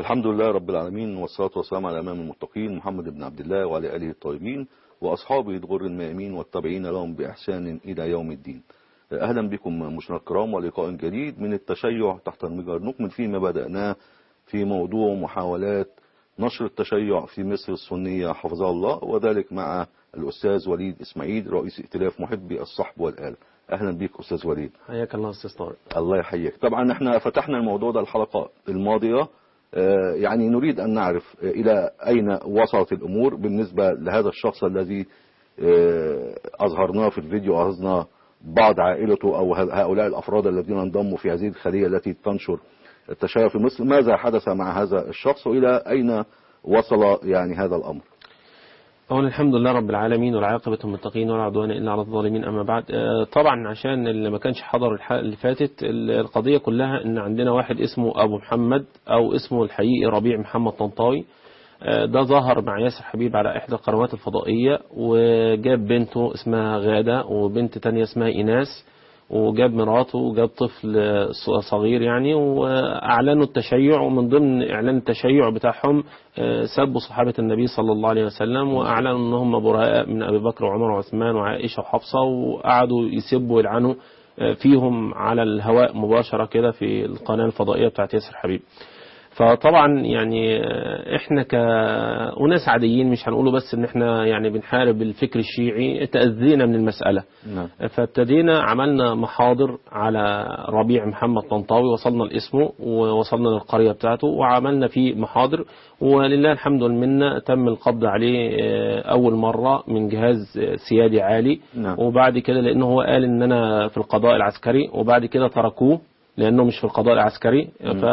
الحمد لله رب العالمين والصلاة والسلام على أمام المتقين محمد بن عبد الله وعلى آله الطيبين وأصحابه الغر الميامين والتابعين لهم بإحسان إلى يوم الدين أهلا بكم مشاهدينا الكرام ولقاء جديد من التشيع تحت المجر نكمل فيما بدأناه في موضوع محاولات نشر التشيع في مصر السنية حفظها الله وذلك مع الأستاذ وليد إسماعيل رئيس ائتلاف محبي الصحب والآل أهلا بك أستاذ وليد حياك الله أستاذ طارق الله يحييك طبعا احنا فتحنا الموضوع ده الحلقة الماضية آه، يعني نريد أن نعرف آه، إلى أين وصلت الأمور بالنسبة لهذا الشخص الذي آه، أظهرناه في الفيديو أظهرنا بعض عائلته أو هؤلاء الأفراد الذين انضموا في هذه الخلية التي تنشر التشيع في مصر ماذا حدث مع هذا الشخص وإلى أين وصل يعني هذا الأمر أولا الحمد لله رب العالمين والعاقبة للمتقين ولا عدوان إلا على الظالمين أما بعد آه، طبعا عشان اللي ما كانش حضر الحلقة اللي فاتت ال- القضية كلها إن عندنا واحد اسمه أبو محمد أو اسمه الحقيقي ربيع محمد طنطاوي آه، ده ظهر مع ياسر حبيب على إحدى القنوات الفضائية وجاب بنته اسمها غادة وبنت تانية اسمها إيناس وجاب مراته وجاب طفل ص- صغير يعني واعلنوا التشيع ومن ضمن اعلان التشيع بتاعهم آه، سبوا صحابه النبي صلى الله عليه وسلم واعلنوا ان هم براء من ابي بكر وعمر وعثمان وعائشه وحفصه وقعدوا يسبوا ويلعنوا آه، فيهم على الهواء مباشره كده في القناه الفضائيه بتاعت ياسر حبيب فطبعا يعني آه، احنا كأناس عاديين مش هنقوله بس ان احنا يعني بنحارب الفكر الشيعي تأذينا من المسألة نعم فابتدينا عملنا محاضر على ربيع محمد طنطاوي وصلنا لاسمه ووصلنا للقرية بتاعته وعملنا فيه محاضر ولله الحمد والمنة تم القبض عليه آه، أول مرة من جهاز آه، سيادي عالي نعم. وبعد كده لأنه هو قال إن أنا في القضاء العسكري وبعد كده تركوه لأنه مش في القضاء العسكري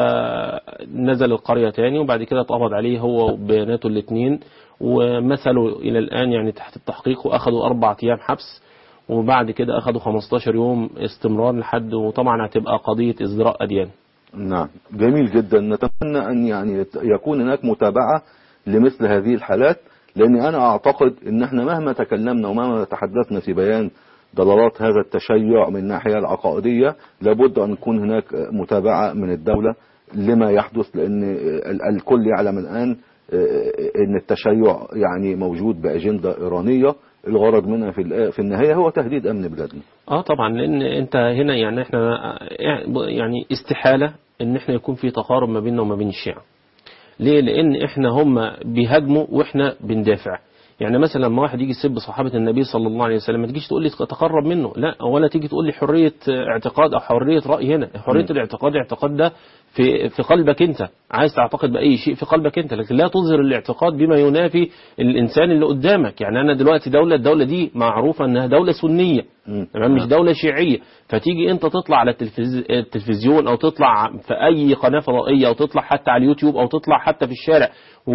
فنزل القرية تاني وبعد كده اتقبض عليه هو وبناته الاثنين ومثلوا إلى الآن يعني تحت التحقيق وأخذوا أربع أيام حبس وبعد كده أخذوا 15 يوم استمرار لحد وطبعا هتبقى قضية إزدراء أديان نعم جميل جدا نتمنى أن يعني يكون هناك متابعة لمثل هذه الحالات لأن أنا أعتقد أن احنا مهما تكلمنا ومهما تحدثنا في بيان ضلالات هذا التشيع من الناحية العقائدية لابد أن يكون هناك متابعة من الدولة لما يحدث لأن ال- الكل يعلم الآن أن التشيع يعني موجود بأجندة إيرانية الغرض منها في الآ- في النهاية هو تهديد أمن بلادنا اه طبعا لان انت هنا يعني احنا يعني استحالة ان احنا يكون في تقارب ما بيننا وما بين الشيعة ليه لان احنا هم بيهاجموا واحنا بندافع يعني مثلا لما واحد يجي يسب صحابة النبي صلى الله عليه وسلم ما تجيش تقول لي تقرب منه لا ولا تيجي تقول لي حرية اعتقاد او حرية رأي هنا حرية م. الاعتقاد اعتقاد ده في في قلبك انت عايز تعتقد بأي شيء في قلبك انت لكن لا تظهر الاعتقاد بما ينافي الانسان اللي قدامك يعني انا دلوقتي دولة الدولة دي معروفة انها دولة سنية م. تمام مش دولة شيعية فتيجي انت تطلع على التلفز... التلفزيون او تطلع في اي قناة فضائية او تطلع حتى على اليوتيوب او تطلع حتى في الشارع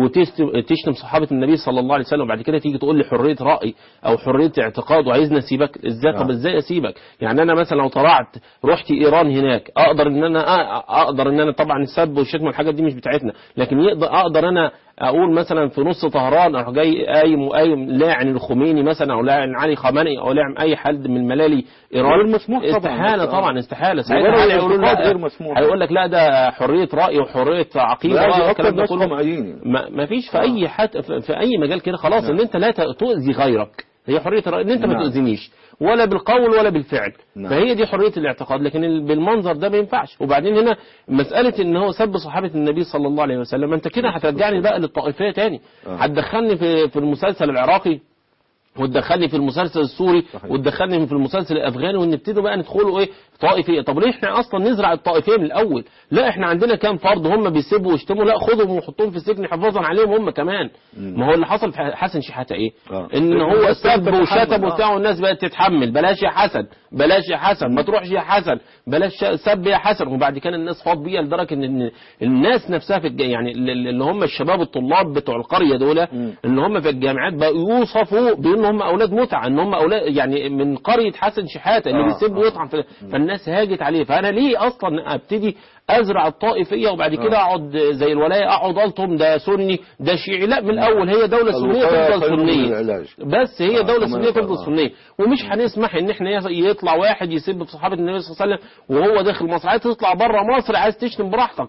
وتشتم صحابة النبي صلى الله عليه وسلم وبعد كده تيجي تقول لي حرية رأي او حرية اعتقاد وعايزني اسيبك ازاي طب آه. ازاي اسيبك يعني انا مثلا لو طلعت رحت ايران هناك اقدر ان انا أ- اقدر ان انا طبعا السب والشتم والحاجات دي مش بتاعتنا لكن يقدر اقدر انا اقول مثلا في نص طهران اروح جاي قايم وقايم لاعن الخميني مثلا او لاعن علي خامنئي او لاعن اي حد من ملالي ايران غير مسموح طبعا. استحاله بس- طبعا استحاله غير ساعتها هيقولوا الاعتقاد لا غير مسموح. هيقول لك لا ده حريه راي وحريه عقيده لا، بقى أكتر والكلام ده ناس كله قمعيين. ما ما فيش في اي حد في في اي مجال كده خلاص ان انت لا ت- تؤذي غيرك هي حريه الراي ان انت ما نعم. تؤذينيش ولا بالقول ولا بالفعل نعم. فهي دي حريه الاعتقاد لكن ال- بالمنظر ده ما ينفعش وبعدين هنا مساله ان هو سب صحابه النبي صلى الله عليه وسلم انت كده هترجعني بقى للطائفيه تاني آه. هتدخلني في في المسلسل العراقي وتدخلني في المسلسل السوري صحيح. وتدخلني في المسلسل الافغاني ونبتدي بقى ندخلوا ايه طائفيه طب ليه احنا اصلا نزرع الطائفيه من الاول لا احنا عندنا كام فرد هم بيسبوا ويشتموا لا خدهم وحطهم في السجن حفاظا عليهم هم كمان ما هو اللي حصل في حسن شحاته ايه آه. ان هو الناس سب بتتحمل، وشتم آه. وبتاع والناس بقت تتحمل بلاش يا حسن بلاش يا حسن ما تروحش يا حسن بلاش ش- سب يا حسن وبعد كده الناس فاض بيها لدرجه ان إن الناس نفسها في الج... يعني اللي اللي هم الشباب الطلاب بتوع القريه دول اللي هم في الجامعات بقوا يوصفوا بان هم اولاد متعه ان هم اولاد يعني من قريه حسن شحاته اللي آه، بيسب آه. ويطعن في... فالناس هاجت عليه فانا ليه اصلا ابتدي ازرع الطائفيه وبعد كده اقعد زي الولايه اقعد الطم ده سني ده شيعي لا من الاول هي دوله سنيه الوقاية تفضل خير من سنيه العلاج. بس هي آه، دولة كما سنية يقال، تفضل آه. سنية ومش هنسمح ان احنا يص- يطلع واحد يسب في صحابة النبي صلى الله عليه وسلم وهو داخل مصر عايز تطلع بره مصر عايز تشتم براحتك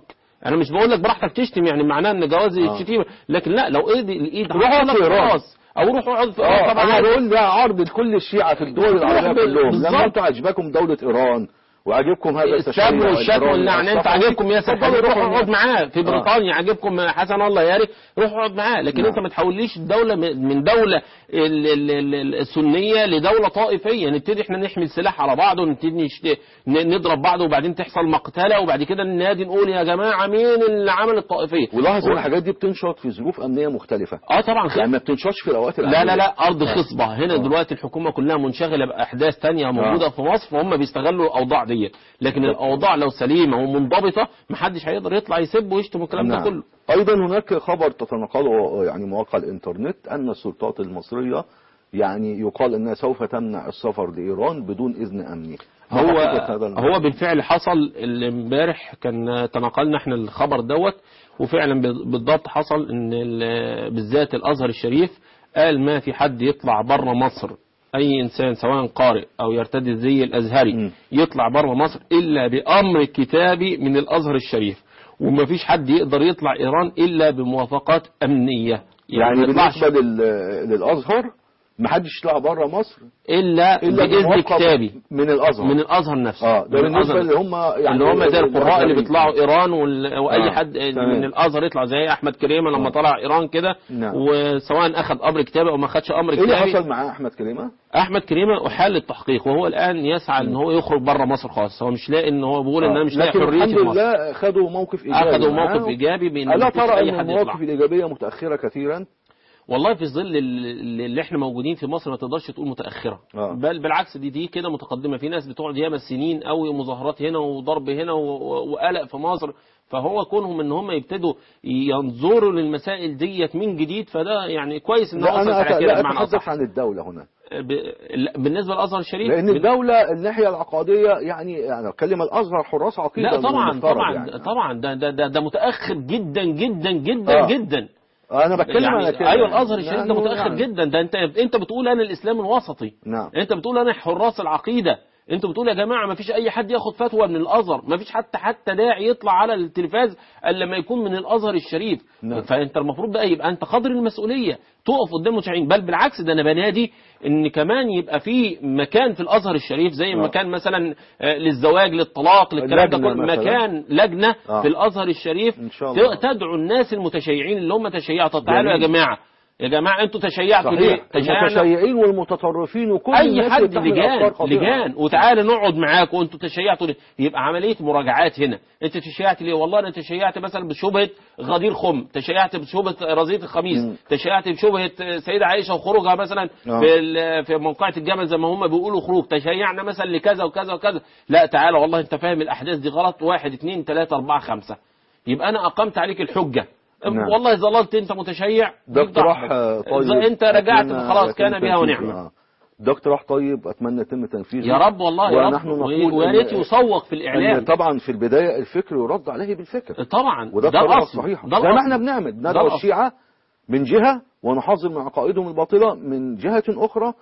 انا مش بقول لك براحتك تشتم يعني معناه ان جواز آه. الشتيمه لكن لا لو ايد الايد روح اقعد عضلك في إيران. خلاص او روح اقعد في اه إيران انا طبعا بقول ده عرض لكل الشيعة في الدول العربية بالظبط. كلهم بالظبط. لما انتوا عجبكم دولة ايران وعجبكم هذا التشيع السب والشتم الإيراني واللعن انت الصحفي، عاجبكم ياسر اتفضلوا حبيب روح روحوا اقعد هناك. معاه في آه. بريطانيا عاجبكم حسن الله ياري روح اقعد معاه لكن نعم. انت ما تحوليش الدوله من من دوله ال- ال- ال- السنيه لدوله طائفيه نبتدي احنا نحمل سلاح على بعض ونبتدي نشت- ن- نضرب بعض وبعدين تحصل مقتله وبعد كده ننادي نقول يا جماعه مين اللي عمل الطائفيه ولاحظ ان الحاجات دي بتنشط في ظروف امنيه مختلفه اه طبعا خ- يعني ما بتنشطش في الاوقات لا العادية. لا لا ارض خصبه هنا آه. دلوقتي الحكومه كلها منشغله باحداث تانية موجوده آه. في مصر فهم بيستغلوا الاوضاع ديت لكن الاوضاع لو سليمه ومنضبطه محدش هيقدر يطلع يسب ويشتم والكلام ده نعم. كله ايضا هناك خبر تتناقله يعني مواقع الانترنت ان السلطات المصريه يعني يقال انها سوف تمنع السفر لايران بدون اذن امني ما هو حقيقة هذا الموضوع؟ هو بالفعل حصل اللي امبارح كان تناقلنا احنا الخبر دوت وفعلا بال- بالضبط حصل ان ال- بالذات الازهر الشريف قال ما في حد يطلع بره مصر اي انسان سواء قارئ او يرتدي الزي الازهري م. يطلع بره مصر الا بامر كتابي من الازهر الشريف وما فيش حد يقدر يطلع ايران الا بموافقات امنيه يعني ما يطلعش بالنسبه لل- للازهر ما حدش يطلع بره مصر الا, الا باذن بموافقة كتابي من الازهر من الازهر نفسه اه ده من بالنسبه الأزهر. اللي هم يعني اللي هم زي القراء اللي بيطلعوا ايران وال... واي آه، حد تمام. من الازهر يطلع زي احمد كريمه لما آه. طلع ايران كده نعم. وسواء اخذ امر كتابي او ما اخذش امر ايه اللي كتابي حصل مع احمد كريمه احمد كريمه احال للتحقيق وهو الان يسعى ان هو يخرج بره مصر خالص هو مش لاقي ان هو بيقول ان انا مش لاقي لكن حريتي الحمد في مصر لله خدوا موقف ايجابي اخذوا معاه. موقف ايجابي بان الا مفيش ترى اي ان حد يطلع المواقف الايجابيه متاخره كثيرا والله في ظل ال- اللي احنا موجودين في مصر ما تقدرش تقول متاخره آه. بل بالعكس دي دي كده متقدمه في ناس بتقعد ياما سنين قوي مظاهرات هنا وضرب هنا و- و- وقلق في مصر فهو كونهم ان هم يبتدوا ينظروا للمسائل ديت من جديد فده يعني كويس ان لا هو وصل انا على أت- كده لا بمعنى اتحدث اصح عن الدوله هنا ب- لا، بالنسبه للازهر الشريف لان بن- الدوله الناحيه العقاديه يعني يعني اتكلم الازهر حراس عقيده لا من طبعا المفترض طبعا يعني. طبعا ده ده ده, ده متاخر جدا جدا جدا آه. جدا انا بتكلم يعني على كده ايوه الازهر الشريف ده لأنه متاخر يعني- جدا ده انت انت بتقول انا الاسلام الوسطي نعم انت بتقول انا حراس العقيده انتوا بتقول يا جماعه ما فيش اي حد ياخد فتوى من الازهر ما فيش حتى حتى داعي يطلع على التلفاز الا لما يكون من الازهر الشريف نعم. فانت المفروض بقى يبقى انت قدر المسؤوليه تقف قدام المتشيعين بل بالعكس ده انا بنادي ان كمان يبقى في مكان في الازهر الشريف زي ما آه. كان مثلا آه، للزواج للطلاق للكلام ده لجنة كله مثلاً. مكان لجنه آه. في الازهر الشريف إن شاء الله. ت- تدعو الناس المتشيعين اللي هم تشيعوا طب تعالوا يا جميل. جماعه يا جماعه انتوا تشيعتوا ليه؟ صحيح تشيعنا المتشيعين والمتطرفين وكل اي الناس حد اللي بتحمل لجان أفكار خطيرة. لجان وتعالى نقعد معاك وانتوا تشيعتوا ليه يبقى عمليه مراجعات هنا انت تشيعت ليه والله انا تشيعت مثلا بشبهه غدير خم تشيعت بشبهه رزيه الخميس مم. تشيعت بشبهه سيده عائشه وخروجها مثلا آه. في ال- في موقعه الجمل زي ما هم بيقولوا خروج تشيعنا مثلا لكذا وكذا وكذا لا تعالى والله انت فاهم الاحداث دي غلط واحد اثنين ثلاثه اربعه خمسه يبقى انا اقمت عليك الحجه نعم. والله ظللت انت متشيع ده اقتراح ضحك. آه، طيب إذا انت رجعت أتمنى خلاص يتم كان بها تنفيذه. ونعمه آه. ده اقتراح طيب اتمنى يتم تنفيذه يا رب والله يا ونحن رب نقول ويا إن- ريت يسوق في إن الاعلام طبعا في البدايه الفكر يرد عليه بالفكر طبعا وده ده الطريقه الاصل الصحيحه ده زي ما الأصل. احنا بنعمل ده ندعو الأصل. الشيعه من جهه ونحذر من عقائدهم الباطله من جهه اخرى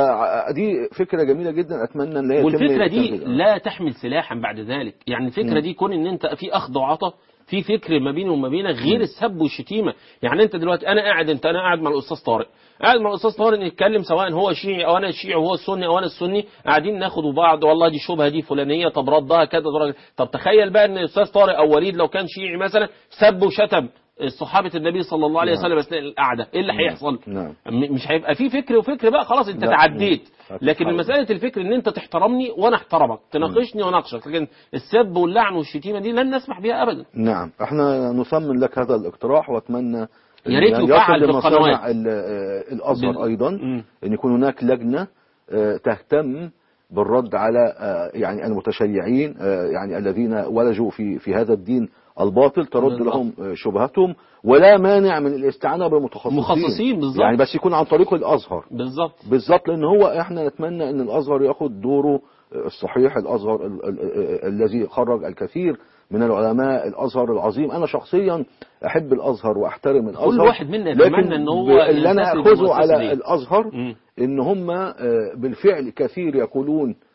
فدي فكره جميله جدا اتمنى ان هي يتم والفكره دي تنفيذها. لا تحمل سلاحا بعد ذلك يعني الفكره مم. دي كون ان انت في اخذ وعطاء في فكر ما بيني وما بينك غير السب والشتيمه يعني انت دلوقتي انا قاعد انت انا قاعد مع الاستاذ طارق قاعد مع الاستاذ طارق نتكلم سواء هو شيعي او انا الشيعي وهو السني او انا السني قاعدين ناخد بعض والله دي الشبهه دي فلانيه طب ردها كذا طب- طب تخيل بقى ان الاستاذ طارق او وليد لو كان شيعي مثلا سب وشتم صحابه النبي صلى الله عليه نعم. وسلم اثناء القعده ايه اللي نعم. هيحصل نعم. م- مش هيبقى في فكر وفكر بقى خلاص انت لا. تعديت مم. لكن هتتحرك. مساله الفكر ان انت تحترمني وانا احترمك تناقشني واناقشك لكن السب واللعن والشتيمه دي لن نسمح بها ابدا نعم احنا نثمن لك هذا الاقتراح واتمنى يا ريت أن يفعل يصل في القنوات. لمصانع ال- آه، الازهر بال- ايضا مم. ان يكون هناك لجنه آه، تهتم بالرد على آه، يعني المتشيعين آه، يعني الذين ولجوا في في هذا الدين الباطل ترد بالضبط. لهم آه، شبهتهم ولا مانع من الاستعانه بالمتخصصين مخصصين بالظبط. يعني بس يكون عن طريق الازهر بالظبط بالظبط لان هو احنا نتمنى ان الازهر ياخد دوره الصحيح الازهر ال- ال- ال- الذي خرج الكثير من العلماء الازهر العظيم انا شخصيا احب الازهر واحترم الازهر واحد منا يتمنى لكن إن هو ب- اللي انا ينتسب اخذه للمؤسسة على دي. الازهر مم. ان هم آه، بالفعل كثير يقولون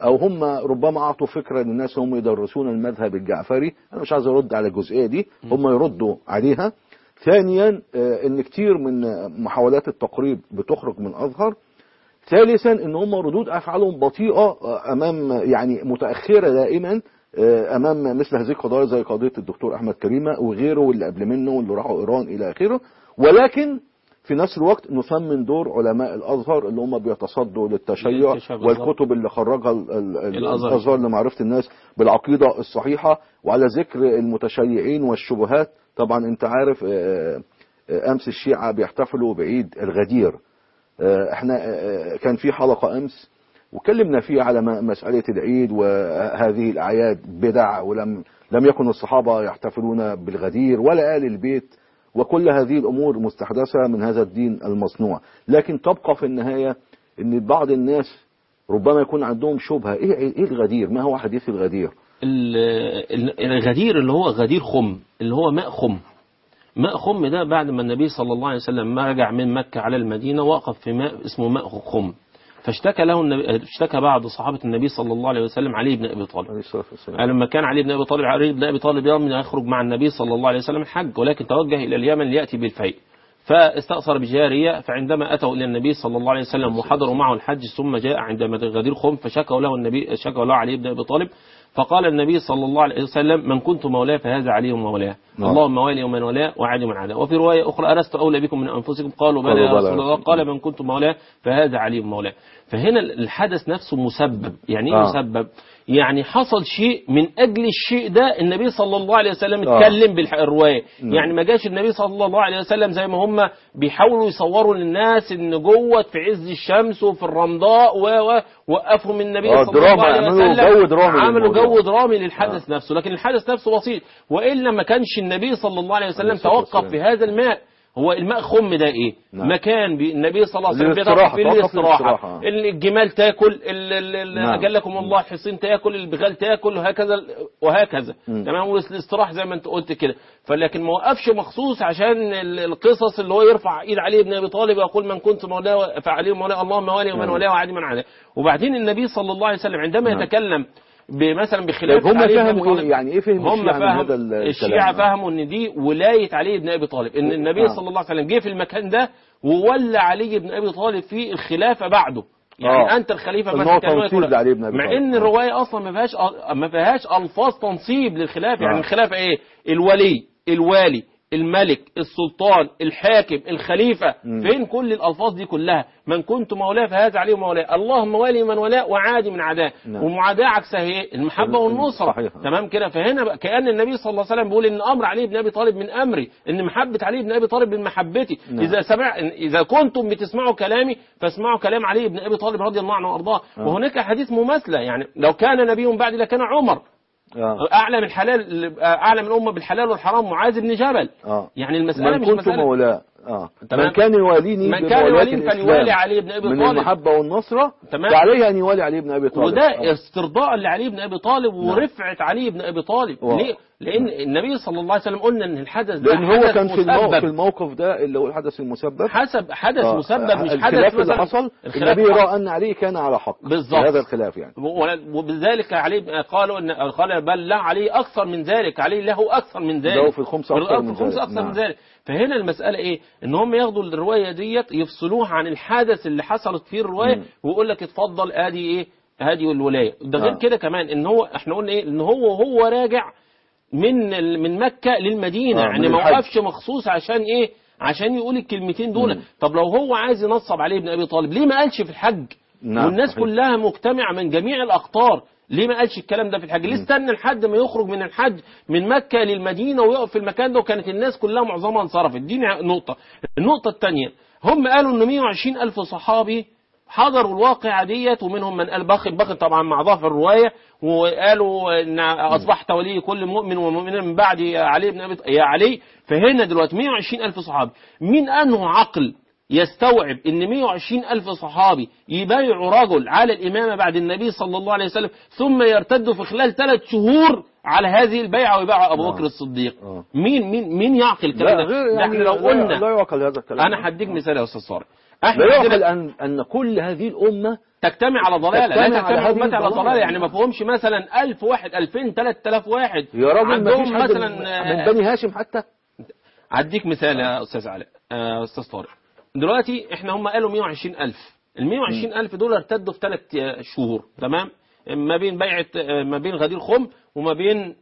او هم ربما اعطوا فكره للناس هم يدرسون المذهب الجعفري انا مش عايز ارد على الجزئيه دي هم يردوا عليها ثانيا آه، ان كتير من آه، محاولات التقريب بتخرج من ازهر ثالثا ان هم ردود افعالهم بطيئه آه، امام يعني متاخره دائما آه، امام مثل هذه القضايا زي قضيه الدكتور احمد كريمه وغيره واللي قبل منه واللي راحوا ايران الى اخره ولكن في نفس الوقت نثمن دور علماء الازهر اللي هم بيتصدوا للتشيع للتشيع بالظبط. والكتب اللي خرجها ال- ال- ال- الأزهر. الازهر لمعرفه الناس بالعقيده الصحيحه وعلى ذكر المتشيعين والشبهات طبعا انت عارف آه، آه، امس الشيعه بيحتفلوا بعيد الغدير آه، احنا آه، كان في حلقه امس وكلمنا فيها على م- مساله العيد وهذه الاعياد بدع ولم لم يكن الصحابه يحتفلون بالغدير ولا ال البيت وكل هذه الامور مستحدثه من هذا الدين المصنوع لكن تبقى في النهايه ان بعض الناس ربما يكون عندهم شبهه ايه ايه الغدير ما هو حديث الغدير ال- ال- الغدير اللي هو غدير خم اللي هو ماء خم ماء خم ده بعد ما النبي صلى الله عليه وسلم ما رجع من مكة على المدينة وقف في ماء اسمه ماء خم فاشتكى له النبي اشتكى بعض صحابة النبي صلى الله عليه وسلم علي بن أبي طالب عليه الصلاه والسلام يعني لما كان علي بن ابي طالب علي بن ابي طالب يرمي انه يخرج مع النبي صلى الله عليه وسلم الحج ولكن توجه الى اليمن لياتي بالفيء فاستأثر بجارية فعندما أتوا إلى النبي صلى الله عليه وسلم وحضروا معه الحج ثم جاء عند غدير خم فشكوا له النبي شكوا له علي بن أبي طالب فقال النبي صلى الله عليه وسلم من كنت مولاه فهذا علي مولاه نعم. اللهم والي ومن والاه وعادي من عاداه وفي رواية أخرى ألست أولى بكم من أنفسكم قالوا بلى قالوا يا بلى رسول يا الله رسول قال من كنت مولاه فهذا علي مولاه فهنا الحدث نفسه مسبب يعني ايه آه. مسبب يعني حصل شيء من اجل الشيء ده النبي صلى الله عليه وسلم آه. اتكلم بالروايه نعم. يعني ما جاش النبي صلى الله عليه وسلم زي ما هم بيحاولوا يصوروا للناس ان جوه في عز الشمس وفي الرمضاء و و وقفهم النبي آه، صلى الله دراما، عليه عملوا وسلم جو درامي عملوا للموضوع. جو درامي للحدث نفسه لكن الحدث نفسه بسيط والا ما كانش النبي صلى الله عليه وسلم عليه الصلاة توقف والسلام. في هذا الماء هو الماء خم ده ايه نعم. مكان بي النبي صلى الله عليه وسلم للاستراحة، بيتوقف فيه توقف للاستراحه للاستراحة. الجمال تاكل ال- ال- ال- نعم. اجلكم الله الحصين تاكل البغال تاكل وهكذا وهكذا مم. تمام والاستراحه زي ما انت قلت كده فلكن ما وقفش مخصوص عشان ال- القصص اللي هو يرفع ايد علي بن ابي طالب ويقول من كنت مولاه فعلي مولاه اللهم والي ومن نعم. والاه وعادي من عاداه وبعدين النبي صلى الله عليه وسلم عندما نعم. يتكلم مثلا بخلاف طيب هم علي بن أبي فهموا طالب ايه يعني ايه فهم هم الشيعة من فهم هذا ال- الشيعة الكلام؟ فهموا ان دي ولاية علي بن ابي طالب ان النبي آه. صلى الله عليه وسلم جه في المكان ده وولى علي بن ابي طالب في الخلافة بعده يعني آه. انت الخليفة إن هو مثلا كان تنصيب يقول- لعلي بن أبي مع طالب. ان آه. الرواية اصلا ما فيهاش ما فيهاش الفاظ تنصيب للخلافة يعني آه. الخلافة ايه الولي الوالي الملك السلطان الحاكم الخليفة مم. فين كل الألفاظ دي كلها من كنت مولاه فهذا عليه مولاه اللهم والي من والاه وعادي من عداه نعم. ومعاداة عكسها ايه المحبة والنصرة صحيح. تمام كده فهنا بقى كأن النبي صلى الله عليه وسلم بيقول ان امر علي بن ابي طالب من امري ان محبة علي بن ابي طالب من محبتي نعم. اذا سمع اذا كنتم بتسمعوا كلامي فاسمعوا كلام علي بن ابي طالب رضي الله عنه وارضاه آه. وهناك حديث مماثلة يعني لو كان نبي بعد لكان عمر آه. اعلم الحلال اعلم الامه بالحلال والحرام معاذ بن جبل آه. يعني المسألة من مش كنت مسألة مولاه اه تمام. من كان يواليني من كان بمولاة يواليني الإسلام فليوالي علي بن أبي من طالب. المحبة والنصرة تمام. فعليه أن يوالي علي بن أبي طالب وده آه. استرضاء لعلي بن ابي طالب ورفعه علي بن ابي طالب واو. ليه؟ لان النبي صلى الله عليه وسلم قلنا ان الحدث ده لأن هو حدث كان في الموقف, في مسبب الموقف ده اللي هو الحدث المسبب حسب حدث آه. مسبب مش حدث الخلاف اللي مثلا حصل الخلاف النبي حصل. رأى أن علي كان على حق بالظبط. في هذا الخلاف يعني و- وبذلك علي قالوا ان قال بل لا علي اكثر من ذلك علي له اكثر من ذلك له في الخمس أكثر من في الخمس ذلك. اكثر نعم. من ذلك فهنا المساله ايه ان هم ياخدوا الروايه ديت يفصلوها عن الحدث اللي حصلت فيه الروايه مم. ويقول لك اتفضل ادي ايه هذه الولايه ده غير آه. كده كمان ان هو احنا قلنا ايه ان هو وهو راجع من ال- من مكه للمدينه آه، يعني من ما الحج. وقفش مخصوص عشان ايه عشان يقول الكلمتين دول مم. طب لو هو عايز ينصب عليه ابن ابي طالب ليه ما قالش في الحج نعم، والناس صحيح. كلها مجتمعة من جميع الأقطار ليه ما قالش الكلام ده في الحج ليه استنى لحد ما يخرج من الحج من مكة للمدينة ويقف في المكان ده وكانت الناس كلها معظمها انصرفت دي نقطة النقطة الثانية هم قالوا ان 120 ألف صحابي حضروا الواقعة ديت ومنهم من قال باخر باخر طبعا مع ضعف الرواية وقالوا ان اصبحت ولي كل مؤمن ومؤمن من بعد يا علي بن ابي يا علي فهنا دلوقتي 120 ألف صحابي مين انه عقل يستوعب ان 120 ألف صحابي يبايعوا رجل على الإمامة بعد النبي صلى الله عليه وسلم ثم يرتدوا في خلال ثلاث شهور على هذه البيعة ويباعوا أبو آه. بكر الصديق آه. مين مين مين يعقل الكلام لا ده غير ده يعني احنا لو لا- قلنا لا يعقل هذا الكلام أنا هديك مثال يا أستاذ صالح احنا لا يعقل عندنا أن أن كل هذه الأمة تجتمع على ضلاله لا تجتمع على تجتمع هذه امتي على الضلالة. ضلاله يعني ما فيهمش مثلا 1000 واحد 2000 3000 واحد يا راجل ما عندهم فيش حد مثلا من آه، بني هاشم حتى اديك مثال يا استاذ علاء آه، استاذ طارق دلوقتي احنا هم قالوا 120000 ال 120000 دول ارتدوا في ثلاث شهور تمام ما بين بيعه آه، ما بين غدير خم وما بين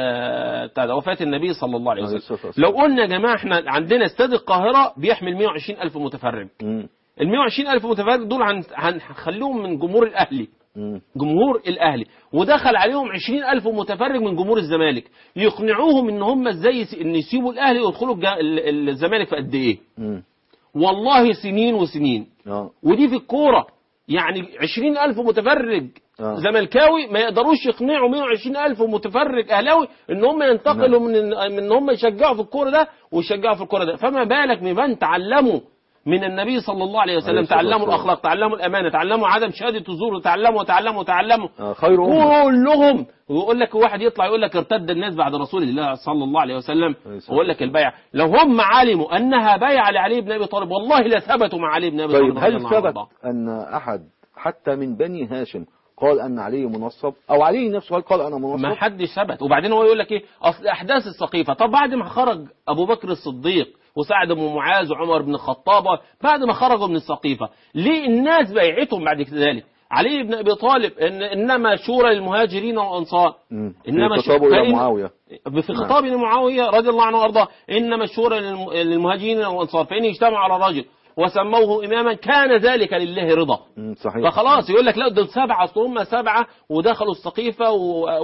آه، بتاع ده، وفاه النبي صلى الله عليه عليه وسلم الصلاة والسلام. لو قلنا يا جماعه احنا عندنا استاد القاهره بيحمل 120000 متفرج مم. ال 120000 متفرج دول هن- هنخليهم من جمهور الاهلي مم. جمهور الاهلي ودخل عليهم 20000 متفرج من جمهور الزمالك يقنعوهم ان هم ازاي يس- ان يسيبوا الاهلي ويدخلوا الج- ال- الزمالك في قد ايه مم. والله سنين وسنين اه ودي في الكوره يعني 20000 متفرج آه. زملكاوي ما يقدروش يقنعوا 120000 متفرج اهلاوي ان هم ينتقلوا من من ان هم يشجعوا في الكوره ده ويشجعوا في الكوره ده فما بالك بمن تعلموا من النبي صلى الله عليه عليه وسلم الصلاة تعلموا والسلام. الاخلاق تعلموا الامانه تعلموا عدم شهاده الزور تعلموا تعلموا تعلموا آه، خير أمة كلهم ويقول لك واحد يطلع يقول لك ارتد الناس بعد رسول الله صلى الله عليه وسلم عليه الصلاة ويقول لك البيع لو هم علموا انها بيع لعلي بن ابي طالب والله لثبتوا مع علي بن ابي طالب طيب رضي هل الله عنه ثبت وارضاه. أن أحد حتى من بني هاشم قال أن علي منصب أو علي نفسه هل قال أنا ما منصب حدش ثبت وبعدين هو يقول لك ايه اصل احداث السقيفه طب بعد ما خرج ابو بكر الصديق وسعد بن معاذ وعمر بن الخطاب بعد ما خرجوا من السقيفه ليه الناس بيعتهم بعد ذلك علي بن ابي طالب إن انما شورى للمهاجرين والانصار مم. انما في خطابه إلى فإن- معاوية في خطاب لمعاويه رضي الله عنه وارضاه انما الشورى للم- للمهاجرين والانصار فان اجتمعوا على رجل وسموه اماما كان ذلك لله رضا مم. صحيح فخلاص يقول لك لا دول سبعه اصل هم سبعه ودخلوا السقيفه و-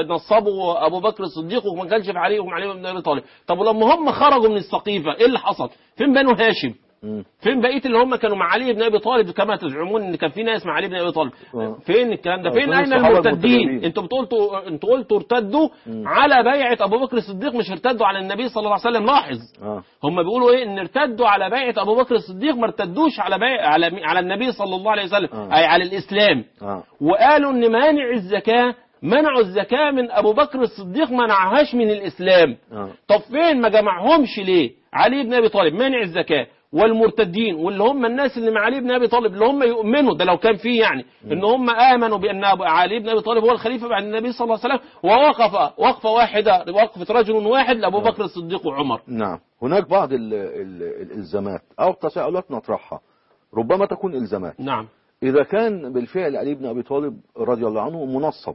ونصبوا ابو بكر الصديق وما كانش في عليهم علي بن ابي طالب طب ولما هم خرجوا من السقيفه ايه اللي حصل؟ فين بنو هاشم؟ مم. فين بقيه اللي هم كانوا مع علي بن ابي طالب كما تزعمون ان كان في ناس مع علي بن ابي طالب آه. فين الكلام ده آه، فين فين اين الصحابة المرتدين المرتدين؟ انتوا بتقولوا انتوا قلتوا ارتدوا على بيعه ابو بكر الصديق مش ارتدوا على النبي صلى الله عليه وسلم لاحظ آه. هم بيقولوا ايه ان ارتدوا على بيعه ابو بكر الصديق ما ارتدوش على بيع على على النبي صلى الله عليه وسلم آه. اي على الاسلام آه. وقالوا ان مانع الزكاه منعوا الزكاه من ابو بكر الصديق منعهاش من الاسلام آه. طب فين ما جمعهمش ليه علي بن ابي طالب مانع الزكاه والمرتدين واللي هم الناس اللي مع علي بن ابي طالب اللي هم يؤمنوا ده لو كان فيه يعني ان هم امنوا بان أبو- علي بن ابي طالب هو الخليفه بعد النبي صلى الله عليه وسلم ووقف وقفه واحده وقفه رجل واحد لابو بكر الصديق وعمر نعم هناك بعض ال ال الإلزامات أو تساؤلات نطرحها ربما تكون إلزامات نعم إذا كان بالفعل علي بن أبي طالب رضي الله عنه منصب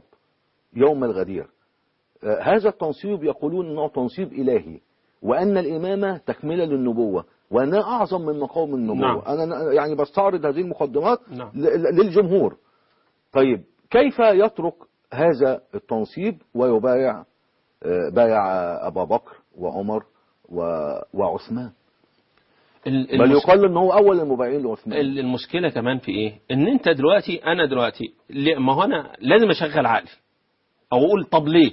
يوم الغدير آه، هذا التنصيب يقولون أنه تنصيب إلهي وأن الإمامة تكملة للنبوة وأنها أعظم من مقام النبوة نعم. أنا يعني بستعرض هذه المقدمات نعم. ل- ل- للجمهور طيب كيف يترك هذا التنصيب ويبايع آه، بايع أبا بكر وعمر و- وعثمان ال- بل المس- يقال ان هو اول المبايعين لعثمان ال- المشكله كمان في ايه ان انت دلوقتي انا دلوقتي ليه- ما هو انا لازم اشغل عقلي او اقول طب ليه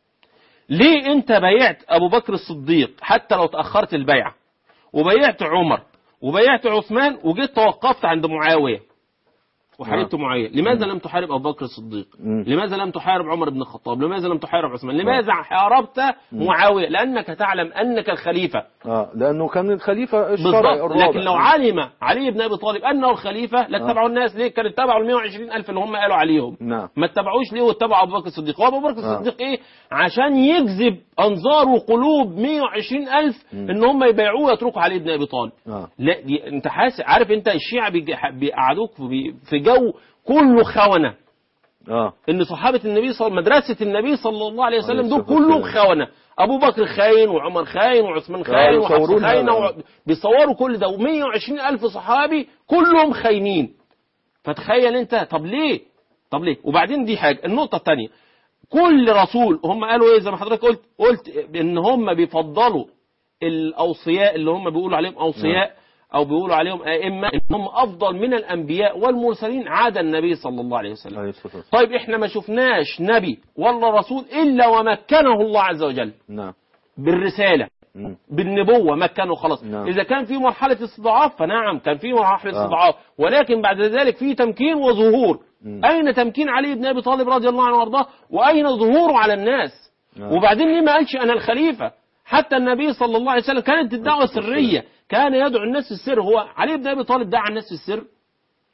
ليه انت بايعت ابو بكر الصديق حتى لو تاخرت البيعه وبايعت عمر وبايعت عثمان وجيت توقفت عند معاويه وحاربت معاويه لماذا لم تحارب ابو بكر الصديق مم. لماذا لم تحارب عمر بن الخطاب لماذا لم تحارب عثمان لماذا حاربت معاويه لانك تعلم انك الخليفه اه لانه كان الخليفه الشرعي بالضبط الرابع لكن لو علم علي بن ابي طالب انه الخليفه لاتبعوا الناس ليه كانوا اتبعوا ال 120 الف اللي هم قالوا عليهم نعم ما اتبعوش ليه واتبعوا ابو بكر الصديق وابو بكر آه. الصديق ايه عشان يجذب انظار وقلوب 120 الف ان هم يبيعوه ويتركوا علي بن ابي طالب اه لا دي انت حاسس عارف انت الشيعة بيج- بيقعدوك في في جو كله خونه اه ان صحابه النبي صلى مدرسه النبي صلى الله عليه وسلم عليه دول الصلاة كلهم والسلام. خونه ابو بخر خاين وعمر خاين وعثمان خاين وحفصه يصورون خاينه هذا. و... بيصوروا كل ده و120 الف صحابي كلهم خاينين فتخيل انت طب ليه طب ليه وبعدين دي حاجه النقطه الثانيه كل رسول هم قالوا ايه زي ما حضرتك قلت قلت ان هم بيفضلوا الاوصياء اللي هم بيقولوا عليهم اوصياء او بيقولوا عليهم ائمه انهم افضل من الانبياء والمرسلين عدا النبي صلى الله عليه وسلم عليه الصلاه والسلام طيب احنا ما شفناش نبي ولا رسول الا ومكنه الله عز وجل نعم بالرساله مم. بالنبوه مكنه خلاص نعم. اذا كان في مرحله استضعاف فنعم كان في مرحله آه. استضعاف ولكن بعد ذلك في تمكين وظهور مم. اين تمكين علي بن ابي طالب رضي الله عنه وارضاه واين ظهوره على الناس نعم. وبعدين ليه ما قالش انا الخليفه حتى النبي صلى الله عليه وسلم كانت الدعوه سريه كان يدعو الناس في السر هو علي بن ابي طالب دعا الناس في السر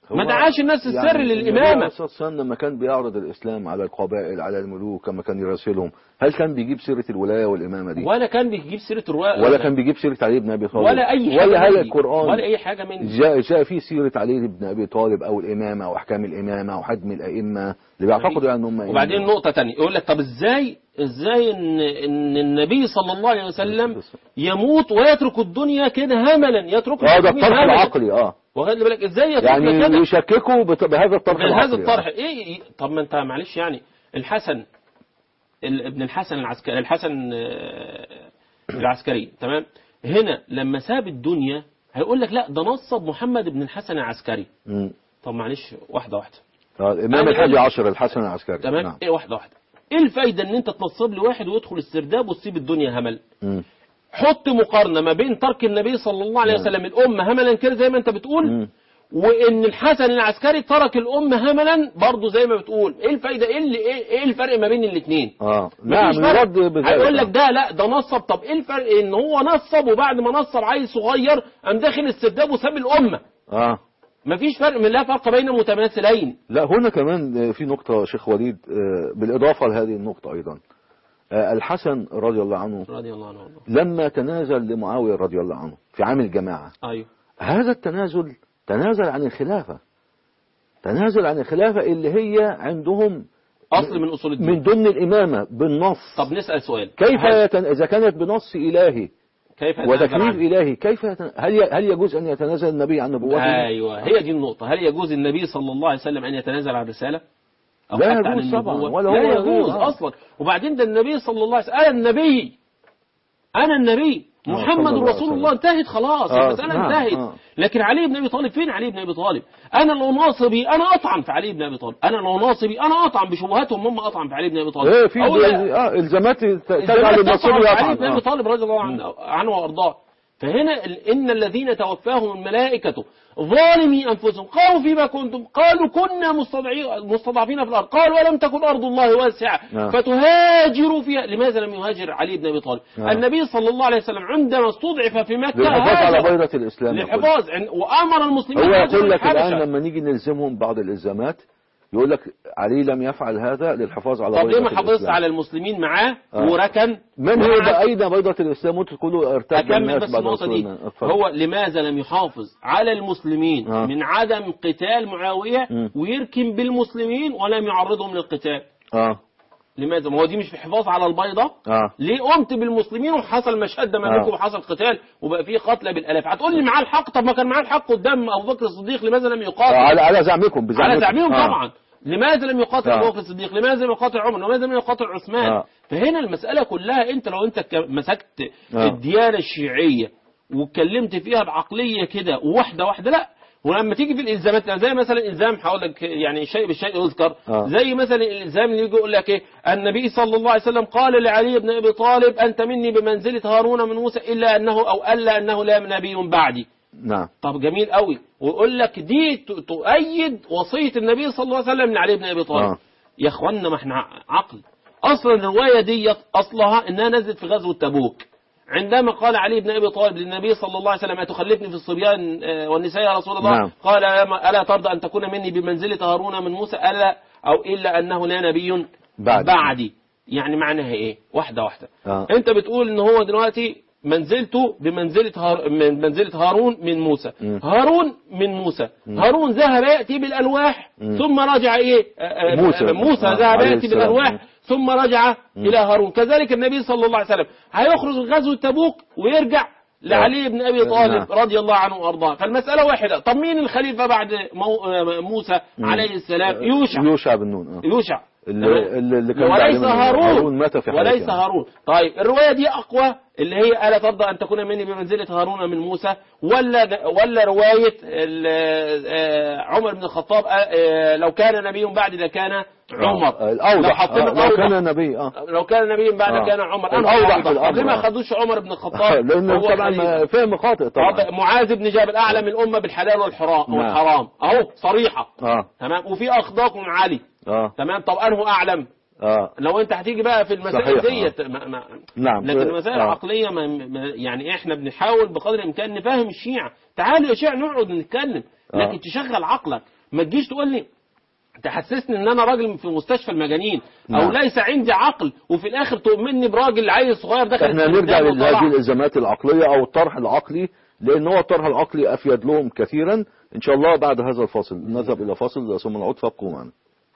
هو ما دعاش الناس السر يعني للإمامة النبي عليه الصلاة والسلام لما كان بيعرض الإسلام على القبائل على الملوك كما كان يراسلهم هل كان بيجيب سيرة الولاية والإمامة دي ولا كان بيجيب سيرة الرواية ولا كان بيجيب سيرة علي بن أبي طالب ولا أي حاجة ولا هل من دي. القرآن ولا أي حاجة من دي. جاء جاء فيه سيرة علي بن أبي طالب أو الإمامة أو أحكام الإمامة أو حجم الأئمة اللي بيعتقدوا يعني هم وبعدين أئمة. نقطة تانية يقول لك طب ازاي ازاي ان ان النبي صلى الله عليه وسلم يموت ويترك الدنيا كده هملا يترك اه ده المسلمين الطرح هملا. العقلي اه واخد بالك ازاي يترك يعني كده يشككوا بت- بهذا الطرح العقلي هذا الطرح آه. ايه إيه؟ طب ما انت معلش يعني الحسن ال- ابن الحسن العسكري الحسن آه، العسكري تمام هنا لما ساب الدنيا هيقول لك لا ده نصب محمد بن الحسن العسكري مم. طب معلش واحده واحده آه، الإمام أنا الحادي قال- عشر الحسن العسكري تمام نعم ايه واحده واحده ايه الفايده ان انت تنصب لي واحد ويدخل السرداب وتسيب الدنيا همل مم. حط مقارنه ما بين ترك النبي صلى الله عليه نعم. وسلم الامه هملا كده زي ما انت بتقول مم. وان الحسن العسكري ترك الامه هملا برضه زي ما بتقول ايه الفايده ايه اللي ايه, إيه الفرق ما بين الاثنين اه نعم مفيش فرق. يرد بذلك هيقول لك آه. ده لا ده نصب طب ايه الفرق ان هو نصب وبعد ما نصب عيل صغير قام داخل السرداب وساب الامه اه مفيش فرق من لا فرق بين متماثلين لا هنا كمان في نقطة شيخ وليد آه، بالإضافة لهذه النقطة أيضا آه، الحسن رضي الله عنه رضي الله عنه وارضاه. لما تنازل لمعاوية رضي الله عنه في عام الجماعة ايوه هذا التنازل تنازل عن الخلافة تنازل عن الخلافة اللي هي عندهم اصل من اصول الدين من ضمن الإمامة بالنص طب نسال سؤال كيف هل, يتن... إذا كانت بنص إلهي كيف يتنازل وتكليف عنه؟ إلهي كيف يتن... هل ي... هل يجوز أن يتنازل النبي عن نبوته؟ ايوه هي دي النقطه هل يجوز النبي صلى الله عليه وسلم ان يتنازل عن الرساله أو لا حتى عن يجوز طبعاً، النبوة؟ ولا لا هو يجوز آه. اصلا وبعدين ده النبي صلى الله عليه وسلم انا النبي انا النبي آه، محمد صلى الله عليه رسول وسلم. الله انتهت خلاص آه، المساله نعم، انتهت آه. لكن علي بن ابي طالب فين علي بن ابي طالب انا لو ناصبي انا اطعن في علي بن ابي طالب انا لو ناصبي انا اطعن بشبهاتهم هم اطعن في علي بن ابي طالب ايه في أقول اه الزامات ت- تجعل الزمان النصيب تطعن في علي يطعن بن ابي آه. طالب رضي الله عنه, عنه وارضاه فهنا ال- ان الذين توفاهم الملائكه ظالمي انفسهم قالوا فيما كنتم قالوا كنا مستضعي- مستضعفين في الارض قالوا ولم تكن ارض الله واسعه نعم. فتهاجروا فيها لماذا لم يهاجر علي بن ابي طالب نعم. النبي صلى الله عليه وسلم عندما استضعف في مكه للحفاظ على هاجر بيضة الإسلام يقول. للحفاظ عن- وامر المسلمين هو يهاجروا يقول لك الحبشة. الآن لما نيجي نلزمهم بعض الإلزامات يقول لك علي لم يفعل هذا للحفاظ على طب بيضة ليه ما حافظت الإسلام. على المسلمين معاه آه. وركن من هو وقعد؟ ده أين بيضة الإسلام وتقولوا ارتد أكمل الناس بس بعد النقطة دي رسولنا اتفضل. هو لماذا لم يحافظ على المسلمين آه. من عدم قتال معاوية مم. ويركن بالمسلمين ولم يعرضهم للقتال اه لماذا ما هو دي مش في حفاظ على البيضة اه ليه قمت بالمسلمين وحصل مشهد ما بينكم آه. وحصل قتال وبقى فيه قتلى بالالاف هتقول لي معاه الحق طب ما كان معاه الحق قدام ابو بكر الصديق لماذا لم يقاتل على على زعمكم بزعمكم على زعمهم آه. طبعا لماذا لم يقاتل آه. ابو بكر الصديق لماذا لم يقاتل عمر لماذا لم يقاتل عثمان آه. فهنا المسألة كلها انت لو انت ك- مسكت آه. الديانة الشيعية واتكلمت فيها بعقلية كده واحدة واحدة لا ولما تيجي في الالزامات زي مثلا الزام هقول لك يعني شيء بالشيء يذكر آه. زي مثلا الالزام اللي يجي يقول لك ايه النبي صلى الله عليه وسلم قال لعلي بن ابي طالب انت مني بمنزله هارون من موسى الا انه او الا انه لا نبي بعدي نعم طب جميل قوي ويقول لك دي ت- تؤيد وصية النبي صلى الله عليه وسلم لعلي بن أبي طالب آه. يا اخوانا ما احنا ع- عقل اصلا الرواية دي اصلها انها نزلت في غزوة تبوك عندما قال علي بن ابي طالب للنبي صلى الله عليه وسلم اتخلفني في الصبيان آه، والنساء يا رسول الله نعم. قال يا ما- الا ترضى ان تكون مني بمنزله هارون من موسى الا او الا انه لا نبي بعدي. بعدي يعني معناها ايه واحده واحده آه. انت بتقول ان هو دلوقتي منزلته بمنزلة هار... من منزلة هارون من موسى مم. هارون من موسى هارون ذهب يأتي بالألواح مم. ثم رجع إيه آه، آه، موسى. موسى آه، ذهب عليه يأتي السلام. بالألواح مم. ثم رجع إلى هارون كذلك النبي صلى الله عليه وسلم هيخرج من غزوة تبوك ويرجع لعلي بن أبي طالب نعم. رضي الله عنه وأرضاه فالمسألة واحدة طب مين الخليفة بعد مو... آه، موسى عليه السلام يوشع يوشع بن نون آه. يوشع اللي, تمام؟ اللي اللي كان وليس بعد منه. هارون هارون مات في حياته وليس هارون طيب الرواية دي أقوى اللي هي ألا ترضى أن تكون مني بمنزلة هارون من موسى ولا ولا رواية ال- آه، عمر بن الخطاب آه، آه، لو كان نبي بعد لكان عمر آه، الأوضح لو حطينا آه، لو الأوضح. كان نبي اه لو كان نبي بعد آه. كان عمر أنا الأوضح أوضح في الأمر، طب ليه ما آه. خدوش عمر بن الخطاب لأن هو طبعا خليفة؟ ما- فهم خاطئ طبعا طب معاذ بن جبل أعلم الأمة بالحلال والحرام نعم. والحرام أهو صريحة اه تمام وفي أخلاق من علي اه تمام طب أنه أعلم اه لو انت هتيجي بقى في المسائل صحيح، ديت ما ما نعم لكن المسائل آه. العقليه ما ما يعني احنا بنحاول بقدر الامكان نفهم الشيعة تعالوا يا شيعة نقعد نتكلم آه. لكن تشغل عقلك ما تجيش تقول لي تحسسني ان انا راجل في مستشفى المجانين او نعم. ليس عندي عقل وفي الاخر تؤمني براجل عيل صغير دخل احنا السرداب نرجع وطلع. لهذه الالزامات العقليه او الطرح العقلي لان هو الطرح العقلي افيد لهم كثيرا ان شاء الله بعد هذا الفاصل نذهب الى فاصل ثم نعود فابقوا معنا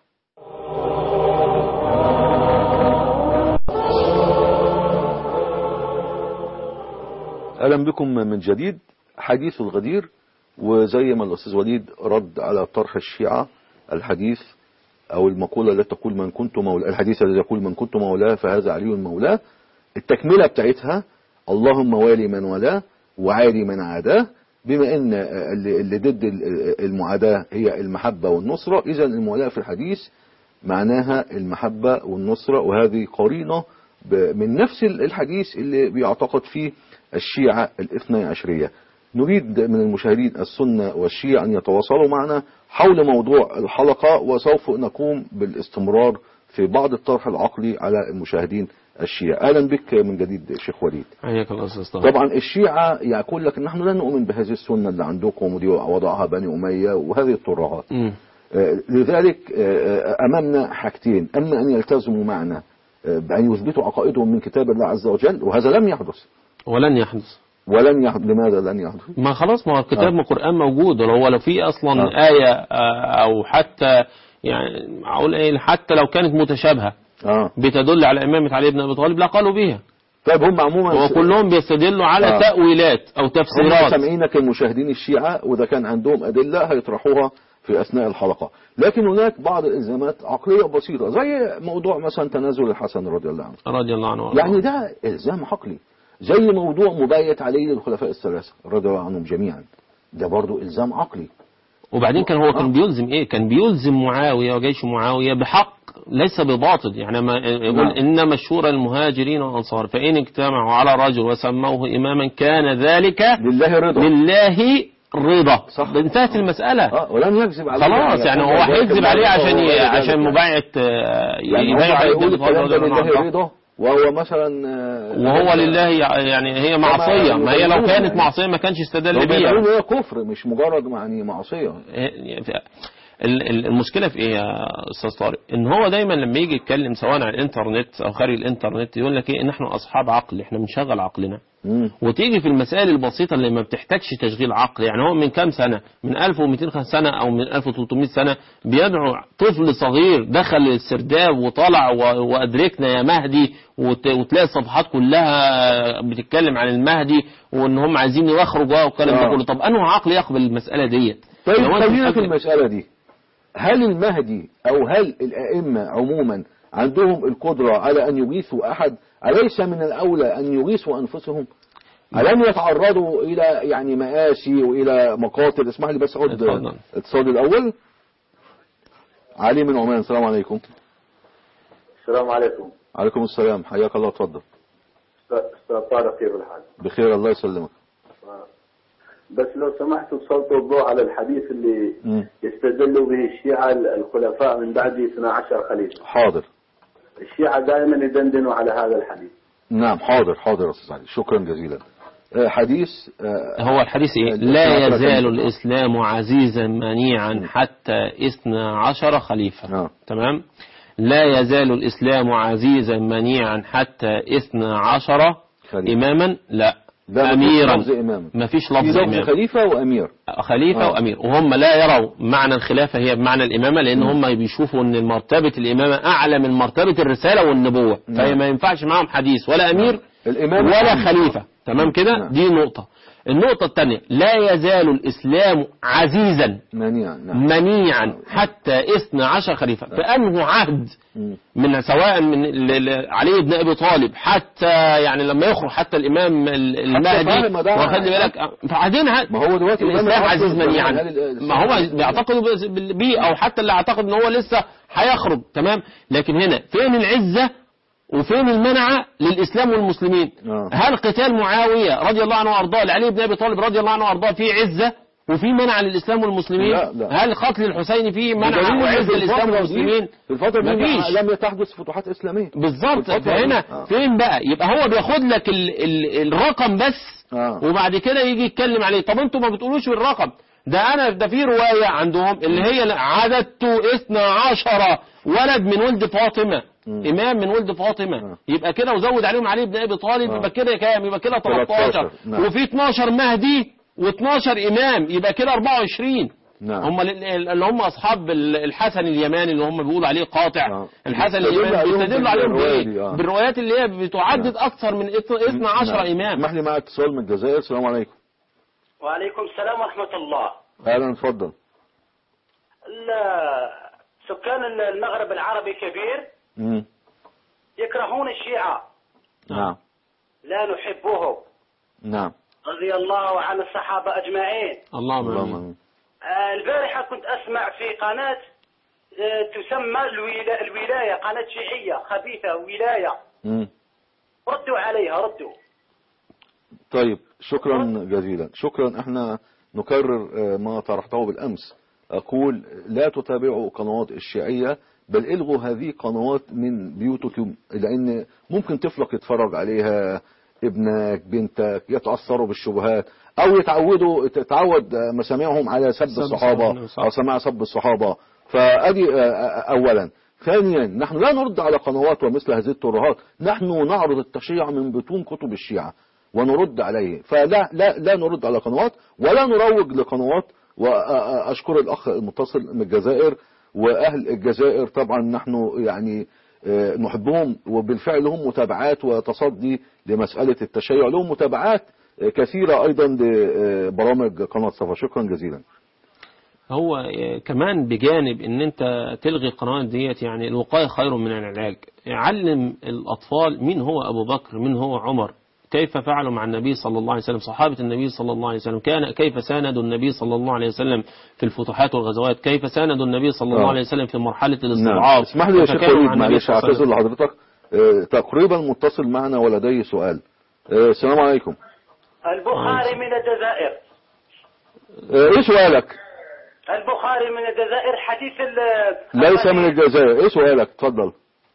اهلا بكم من جديد حديث الغدير وزي ما الاستاذ وليد رد على طرح الشيعه الحديث او المقوله التي تقول من كنت مولاه الحديث الذي يقول من كنت مولاه فهذا علي مولاه التكمله بتاعتها اللهم والي من والاه وعادي من عاداه بما ان اللي اللي ضد المعاداه هي المحبه والنصره اذا الموالاه في الحديث معناها المحبه والنصره وهذه قرينه ب- من نفس الحديث اللي بيعتقد فيه الشيعه الاثني عشريه نريد من المشاهدين السنه والشيعه ان يتواصلوا معنا حول موضوع الحلقه وسوف نقوم بالاستمرار في بعض الطرح العقلي على المشاهدين الشيعة اهلا بك من جديد شيخ وليد حياك الله استاذ طارق. طبعا الشيعة يقول لك نحن لا نؤمن بهذه السنة اللي عندكم ودي وضعها بني أمية وهذه الترهات مم. آه، لذلك آه، أمامنا حاجتين أما أن يلتزموا معنا آه، بأن يثبتوا عقائدهم من كتاب الله عز وجل وهذا لم يحدث ولن يحدث ولن يحدث لماذا لن يحدث ما خلاص ما هو الكتاب آه. من القرآن موجود ولو هو لو في أصلا آه. آية آه، أو حتى يعني أقول إيه حتى لو كانت متشابهة اه بتدل على إمامة علي بن أبي طالب لا قالوا بها طيب هم عموما وكلهم بيستدلوا على آه. تأويلات أو هم تفسيرات سامعينك المشاهدين الشيعة وإذا كان عندهم أدلة هيطرحوها في أثناء الحلقة لكن هناك بعض الإلزامات عقلية بسيطة زي موضوع مثلا تنازل الحسن رضي الله عنه رضي الله عنه وارضاه. يعني ده إلزام عقلي زي موضوع مباية عليه للخلفاء الثلاثة رضي الله عنهم جميعا ده برضو إلزام عقلي وبعدين كان هو آه. كان بيلزم ايه كان بيلزم معاوية وجيش معاوية بحق ليس بباطل يعني ما يقول نعم. انما الشورى المهاجرين والانصار فان اجتمعوا على رجل وسموه اماما كان ذلك لله رضا لله رضا صح. انتهت المسألة آه ولن يكذب عليه خلاص يعني هو هيكذب عليه عشان ي... عشان مبايعة آه، يعني هو يبايع عليه هيقول ابن أبي الكلام طالب ده رضي الله لله عنه. رضا وهو مثلا آه، وهو لله يع- يعني هي معصية ما هي لو يبينون كانت يعني. معصية ما كانش لو استدل بيها بيقولون هي كفر مش مجرد يعني معصية ال- ال- المشكلة في ايه يا استاذ طارق ان هو دايما لما يجي يتكلم سواء على الانترنت او خارج الانترنت يقول لك ايه ان احنا اصحاب عقل احنا بنشغل عقلنا مم. وتيجي في المسائل البسيطة اللي ما بتحتاجش تشغيل عقل يعني هو من كام سنة من 1200 سنة أو من 1300 سنة بيدعو طفل صغير دخل السرداب وطلع و- وأدركنا يا مهدي وت- وتلاقي الصفحات كلها بتتكلم عن المهدي وإن هم عايزين يخرجوا والكلام ده آه. كله طب أنه عقل يقبل المسألة ديت طيب لو أنت خلينا في فاكر- المسألة دي هل المهدي أو هل الأئمة عموما عندهم القدرة على أن يغيثوا أحد أليس من الأولى أن يغيثوا أنفسهم ألم يتعرضوا إلى يعني مآسي وإلى مقاتل اسمح لي بس أعد اتفضل. اتصال الأول علي من عمان السلام عليكم السلام عليكم عليكم السلام حياك الله اتفضل استاذ طارق كيف الحال؟ بخير الله يسلمك بس لو سمحتوا تسلطوا الضوء على الحديث اللي مم. يستدلوا به الشيعة الخلفاء من بعد 12 خليفة حاضر الشيعة دائما يدندنوا على هذا الحديث نعم حاضر حاضر يا أستاذ علي شكرا جزيلا آه، حديث آه، هو الحديث ايه لا يزال الاسلام عزيزا منيعا حتى اثنى عشر خليفة آه. تمام لا يزال الاسلام عزيزا منيعا حتى اثنى عشر خليفة. اماما لا ده مفيش اميرا لفظ إمام ما فيش في لفظ لفظ امام خليفة وأمير خليفة آه. وأمير وهم لا يروا معنى الخلافة هي بمعنى الإمامة لأن هم بيشوفوا أن مرتبة الإمامة أعلى من مرتبة الرسالة والنبوة نعم. فهي ما ينفعش معهم حديث ولا أمير الإمام ولا عام. خليفة تمام كده نعم. دي نقطة النقطة الثانية لا يزال الإسلام عزيزا منيعا نعم منيعا حتى اثنى عشر خليفة فأنه عهد مم. من سواء من ل- ل- علي بن ابي طالب حتى يعني لما يخرج حتى الامام ال- المهدي فاهم ده- واخد بالك فبعدين ه- ما هو دلوقتي الاسلام الإمام عزيز الأصل منيعا هل ال- ما هو بيعتقدوا بس- بال- بيه او حتى اللي اعتقد ان هو لسه هيخرج تمام لكن هنا فين العزه وفين المنع للاسلام والمسلمين آه. هل قتال معاويه رضي الله عنه وارضاه لعلي بن ابي طالب رضي الله عنه وارضاه فيه عزه وفي منع للاسلام والمسلمين لا، لا. هل قتل الحسين فيه منع بدليل إن وعز في الاسلام الفترة دي- والمسلمين في الفترة دي مفيش. لم تحدث فتوحات إسلامية بالظبط في الفترة فهنا دي. آه. فين بقى يبقى هو بياخد لك ال ال الرقم بس آه. وبعد كده يجي يتكلم عليه طب انتوا ما بتقولوش بالرقم ده انا ده في روايه عندهم اللي هي عددت اثنا عشر ولد من ولد فاطمه مم. امام من ولد فاطمه آه. يبقى كده وزود عليهم علي بن ابي طالب آه. يبقى كده كام يبقى كده 13 13 نعم. وفي 12 مهدي و12 امام يبقى كده 24 نعم هم ال- ال- اللي هم اصحاب ال- الحسن اليماني اللي هم بيقولوا عليه قاطع آه. الحسن بيستدل اليماني عليهم بيستدل عليهم بالرواية بايه دي، آه. بالروايات اللي هي بتعدد اكثر من 12 نعم. امام اسمح لي معك اتصال من الجزائر السلام عليكم وعليكم السلام ورحمة الله اهلا اتفضل ال- سكان المغرب العربي كبير مم. يكرهون الشيعة نعم لا نحبهم نعم رضي الله عن الصحابة أجمعين اللهم اللهم امين آمين. آه، البارحة كنت أسمع في قناة آه، تسمى الولا- الولاية قناة شيعية خبيثة ولاية مم. ردوا عليها ردوا طيب شكرا جزيلا شكرا احنا نكرر آه، ما طرحته بالامس اقول لا تتابعوا قنوات الشيعية بل الغوا هذه قنوات من بيوتكم لان ممكن طفلك يتفرج عليها ابنك بنتك يتأثروا بالشبهات او يتعودوا تتعود آه، مسامعهم على سب سب الصحابة الصحابة، صح. او سماع سب الصحابة فادي آه، آه، اولا ثانيا نحن لا نرد على قنوات ومثل هذه الترهات نحن نعرض التشيع من بطون كتب الشيعة ونرد عليه فلا لا لا نرد على قنوات ولا نروج لقنوات واشكر الاخ المتصل من الجزائر واهل الجزائر طبعا نحن يعني آه، نحبهم وبالفعل لهم متابعات وتصدي لمسألة التشيع لهم متابعات آه، كثيرة ايضا لبرامج قناة صفا شكرا جزيلا هو آه، كمان بجانب ان انت تلغي القنوات ديت يعني الوقاية خير من العلاج علم الاطفال مين هو ابو بكر مين هو عمر كيف فعلوا مع النبي صلى الله عليه وسلم صحابة النبي صلى الله عليه وسلم كان كيف ساندوا النبي صلى الله عليه وسلم في الفتوحات والغزوات كيف ساندوا النبي صلى الله آه. عليه وسلم في مرحلة نعم الاستضعاف اسمح لي يا كيف شيخ كانوا وليد مع النبي معلش صلى الله عليه اعتذر وسلم. لحضرتك آه، تقريبا متصل معنا ولدي سؤال آه، السلام عليكم البخاري من الجزائر آه، ايه سؤالك البخاري من الجزائر حديث ال- ليس من الجزائر ايه سؤالك اتفضل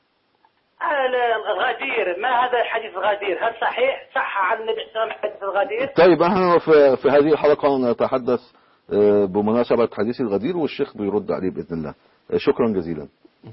ال- الغدير ما هذا حديث الغدير هل صحيح صح عن النبي صلى الله عليه وسلم حديث الغدير طيب احنا في, في هذه الحلقة نتحدث آه، بمناسبة حديث الغدير والشيخ بيرد عليه بإذن الله آه، شكرا جزيلا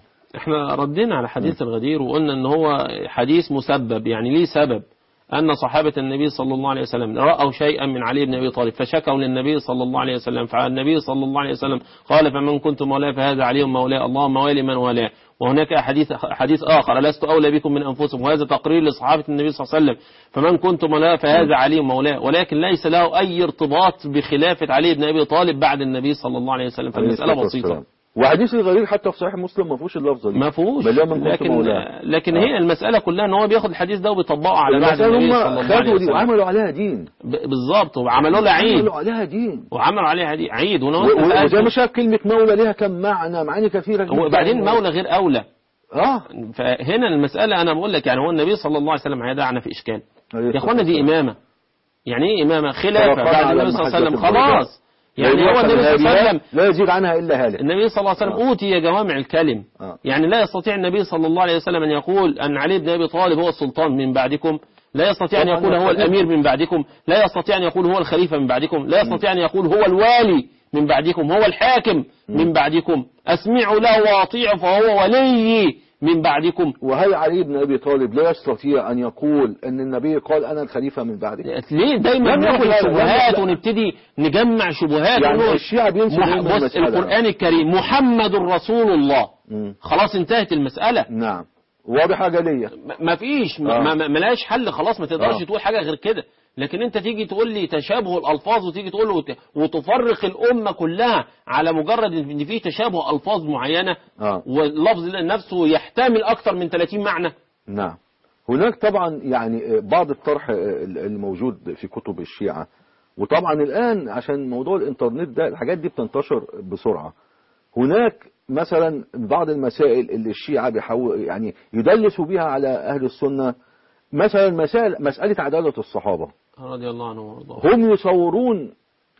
احنا ردينا على حديث الغدير وقلنا ان هو حديث مسبب يعني ليه سبب أن صحابة النبي صلى الله عليه وسلم رأوا شيئا من علي بن أبي طالب فشكوا للنبي صلى الله عليه وسلم فالنبي صلى الله عليه وسلم قال فمن كنت مولاه فهذا علي مولاه اللهم والي من والاه وهناك حديث حديث آخر لست أولى بكم من أنفسكم وهذا تقرير لصحابة النبي صلى الله عليه وسلم فمن كنت مولاه فهذا علي مولاه ولكن ليس له أي ارتباط بخلافة علي بن أبي طالب بعد النبي صلى الله عليه وسلم فالمسألة عليه الصلاة بسيطة والسلام. وحديث الغريب حتى في صحيح مسلم ما فيهوش اللفظة دي ما فيهوش بل من كنت لكن مولاه لكن آه. هي المسألة كلها ان هو بياخد الحديث ده وبيطبقه على بعد المسألة النبي صلى هم الله عليه خدوا دي وسلم وعملوا عليها دين ب- بالظبط وعملوا له عيد عملوا عليها دين وعملوا عليه عيد عيد وانا و- قلت و- وزي سألته. ما شاف كلمة مولى ليها كم معنى معاني كثيرة جدا وبعدين مولى غير اولى اه فهنا المسألة انا بقول لك يعني هو النبي صلى الله عليه وسلم هيدعنا في اشكال يا اخوانا دي امامة يعني ايه امامة خلافة توكل بعد على النبي صلى الله عليه وسلم المحجة البيضاء. خلاص يعني هو النبي صلى الله عليه وسلم لا يزيد عنها إلا هالك النبي صلى الله عليه وسلم آه. أوتي جوامع الكلم آه. يعني لا يستطيع النبي صلى الله عليه وسلم أن يقول أن علي بن أبي طالب هو السلطان من بعدكم لا يستطيع أن طبعاً يقول هو يستطيع. الأمير من بعدكم لا يستطيع أن يقول هو الخليفة من بعدكم لا يستطيع أن يقول هو الوالي من بعدكم هو الحاكم من بعدكم أسمعوا له وأطيعوا فهو ولي من بعدكم وهل علي بن أبي طالب لا يستطيع أن يقول أن النبي قال أنا الخليفة من بعدك ليه دايما لم يقل ناخد هذا، لم شبهات يقل- ونبتدي نجمع شبهات يعني ونقول الشيعة بينسوا مح- دايما بص المسألة. القرآن الكريم محمد رسول الله مم. خلاص انتهت المسألة نعم واضحة جلية ما فيش آه. ما ما- ملاش حل خلاص ما تقدرش آه. تقول حاجة غير كده لكن انت تيجي تقول لي تشابه الالفاظ وتيجي تقول له وت- وتفرق الامه كلها على مجرد ان في تشابه الفاظ معينه آه. واللفظ نفسه يحتمل اكثر من 30 معنى نعم هناك طبعا يعني بعض الطرح الموجود في كتب الشيعة وطبعا الآن عشان موضوع الإنترنت ده الحاجات دي بتنتشر بسرعة هناك مثلا بعض المسائل اللي الشيعة بيحاول يعني يدلسوا بها على أهل السنة مثلا مسائل مسألة عدالة الصحابة رضي الله عنه وارضاه هم يصورون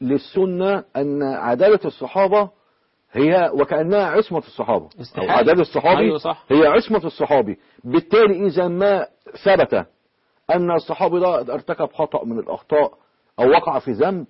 للسنة أن عدالة الصحابة هي وكأنها عصمة الصحابة أو استحالة. عدالة الصحابي أيوة صح. هي عصمة الصحابي بالتالي إذا ما ثبت أن الصحابي ده ارتكب خطأ من الأخطاء أو وقع في ذنب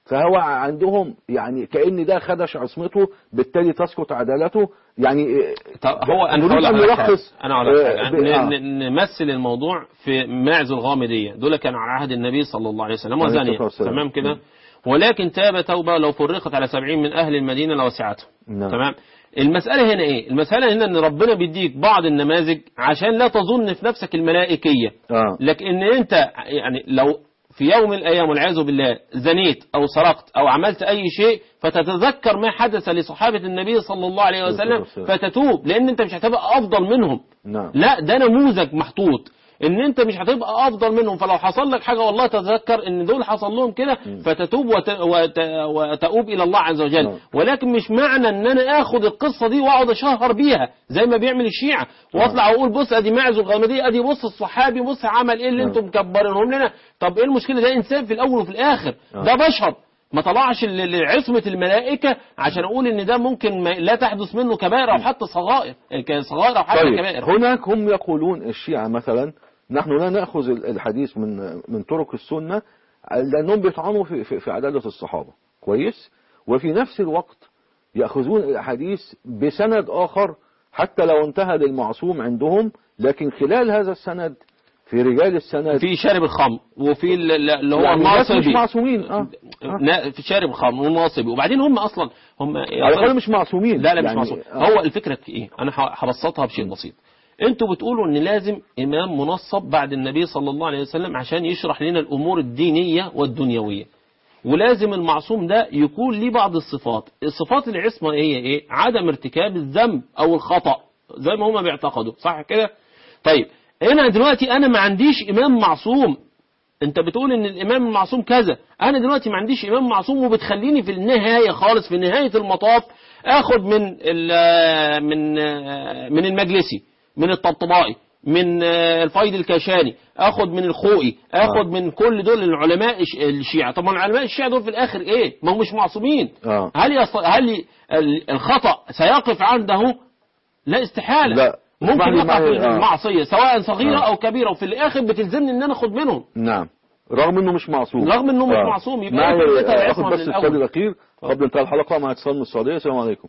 فهو عندهم يعني كأن ده خدش عصمته بالتالي تسقط عدالته يعني طب هو انا نريد هقول أن لك على حاجة. نلخص انا هقول لك آه، حاجة. ب- ن- آه. ن- نمثل الموضوع في معز الغامديه دول كانوا على عهد النبي صلى الله عليه وسلم عليه وزانيه الصلاة والسلام. تمام كده م. ولكن تاب توبه لو فرقت على سبعين من اهل المدينه لوسعتهم نعم. تمام المسألة هنا ايه المسألة هنا ان ربنا بيديك بعض النماذج عشان لا تظن في نفسك الملائكية اه لكن ان انت يعني لو في يوم من الايام والعياذ بالله زنيت او سرقت او عملت اي شيء فتتذكر ما حدث لصحابه النبي صلى الله عليه وسلم والسلام. فتتوب لان انت مش هتبقى افضل منهم نعم لا ده نموذج محطوط ان انت مش هتبقى افضل منهم فلو حصل لك حاجه والله تتذكر ان دول حصل لهم كده فتتوب وت... وت... وتؤوب الى الله عز وجل نعم. ولكن مش معنى ان انا اخد القصه دي واقعد اشهر بيها زي ما بيعمل الشيعه واطلع واقول بص ادي معز الغامدي ادي بص الصحابي بص عمل ايه اللي نعم. انتم مكبرينهم لنا طب ايه المشكله ده انسان في الاول وفي الاخر نعم. ده بشر ما طلعش ل- لعصمة الملائكة عشان أقول إن ده ممكن ما لا تحدث منه كبائر أو حتى صغائر صغائر أو حتى طيب كبائر هناك هم يقولون الشيعة مثلا نحن لا نأخذ ال- الحديث من من طرق السنة لأنهم بيطعنوا في, في, في عدالة الصحابة كويس وفي نفس الوقت يأخذون الحديث بسند آخر حتى لو انتهى للمعصوم عندهم لكن خلال هذا السند في رجال السند في شارب الخمر وفي ال- ال- اللي هو يعني ناس مش الناصبي معصومين اه, آه. نا- في شارب الخمر والناصبي وبعدين هم أصلا هم على الأقل مش معصومين لا لا مش يعني معصوم آه. هو الفكرة في إيه أنا ه- هبسطها بشيء بسيط انتوا بتقولوا ان لازم امام منصب بعد النبي صلى الله عليه وسلم عشان يشرح لنا الامور الدينية والدنيوية ولازم المعصوم ده يكون ليه بعض الصفات الصفات العصمة هي ايه عدم ارتكاب الذنب او الخطأ زي ما هما بيعتقدوا صح كده طيب هنا دلوقتي انا ما عنديش امام معصوم انت بتقول ان الامام المعصوم كذا انا دلوقتي ما عنديش امام معصوم وبتخليني في النهايه خالص في نهايه المطاف اخد من ال- من من المجلسي من الطبطبائي من الفايد الكاشاني اخد من الخوئي اخد من كل دول العلماء الش- الشيعة طب ما العلماء الشيعة دول في الاخر ايه ما هم مش معصومين آه. هل يص... هل ال- الخطأ سيقف عنده لا استحالة لا. ممكن اسمح لي يقع في معي- آه. المعصية سواء صغيرة آه. او كبيرة وفي الاخر بتلزمني ان انا اخد منهم نعم رغم انه مش معصوم رغم إنه مش معصوم، يبقى معي- أنت اديتها اخد العصمة بس من السؤال الأول. الاخير قبل انتهاء الحلقه مع اتصال من السعوديه السلام عليكم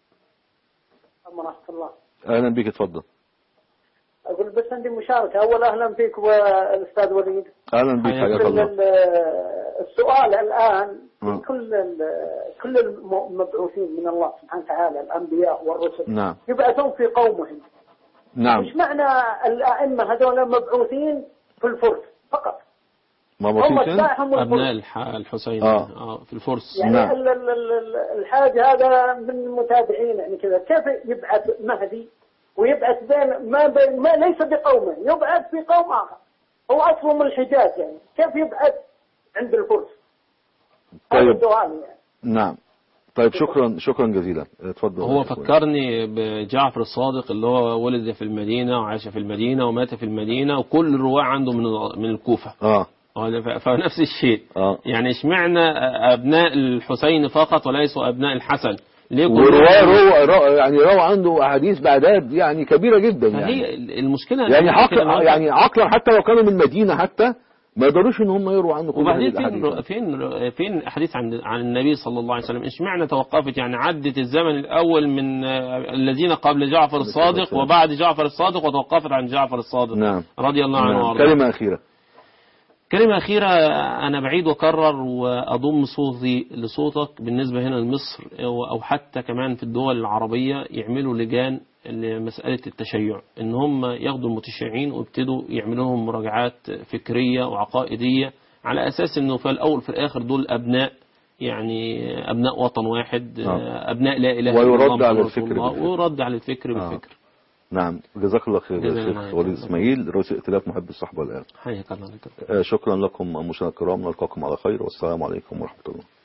ورحمة الله اهلا بك اتفضل أقول بس عندي مشاركة أول أهلا فيك والأستاذ وليد اهلا بك حياك حياك كل الله ال- السؤال الآن آه. في كل ال- كل المبعوثين من الله سبحانه وتعالى الأنبياء والرسل نعم يبعثون في قومهم نعم مش معنى الأئمة هذول مبعوثين في الفرس فقط ما هم بسيط اتباعهم ابناء الفرس الح... الحسين آه. آه. في الفرس يعني نعم. ال- ال- ال- الحاج هذا من المتابعين يعني كذا كيف يبعث مهدي ويبعث بين ما, بين ما ليس بقومه يبعث في قوم آخر هو أصله من الحجاز يعني كيف يبعث عند الفرس هذا طيب السؤال يعني نعم طيب شكرا شكرا جزيلا اتفضل هو فكرني بجعفر الصادق اللي هو ولد في المدينة وعاش في المدينة ومات في المدينة وكل الرواة عنده من من الكوفة اه آه، ف- فنفس الشيء اه يعني اشمعنى أبناء الحسين فقط وليسوا أبناء الحسن ليه كل ورواية واحد- رو رو يعني روى عنده احاديث باعداد يعني كبيره جدا فهي يعني المشكلة يعني إن كده عقل يعني عقلا حتى لو كانوا من المدينه حتى ما يقدروش ان هم يرووا عنه كل هذه وبعدين الاحاديث فين فين فين احاديث عن عن النبي صلى الله عليه وسلم اشمعنى توقفت يعني عدت الزمن الاول من آه، الذين قبل جعفر الصادق والسلام. وبعد جعفر الصادق وتوقفت عن جعفر الصادق نعم رضي الله عنه نعم. وارضاه كلمه اخيره كلمة أخيرة أنا بعيد وأكرر وأضم صوتي لصوتك بالنسبة هنا لمصر أو أو حتى كمان في الدول العربية يعملوا لجان لمسألة التشيع إن هم ياخدوا المتشيعين ويبتدوا يعملوا لهم مراجعات فكرية وعقائدية على أساس إنه في الأول في الآخر دول أبناء يعني أبناء وطن واحد آه. أبناء لا إله إلا ويرد الله على محمد رسول الفكر الله بالفكر. ويرد على الفكر آه. بالفكر نعم جزاك الله خير جزاك يا الله شيخ خير. وليد اسماعيل رئيس ائتلاف محب الصحبه الان حياك الله لك آه، شكرا لكم مشاهدينا الكرام نلقاكم على خير والسلام عليكم ورحمه الله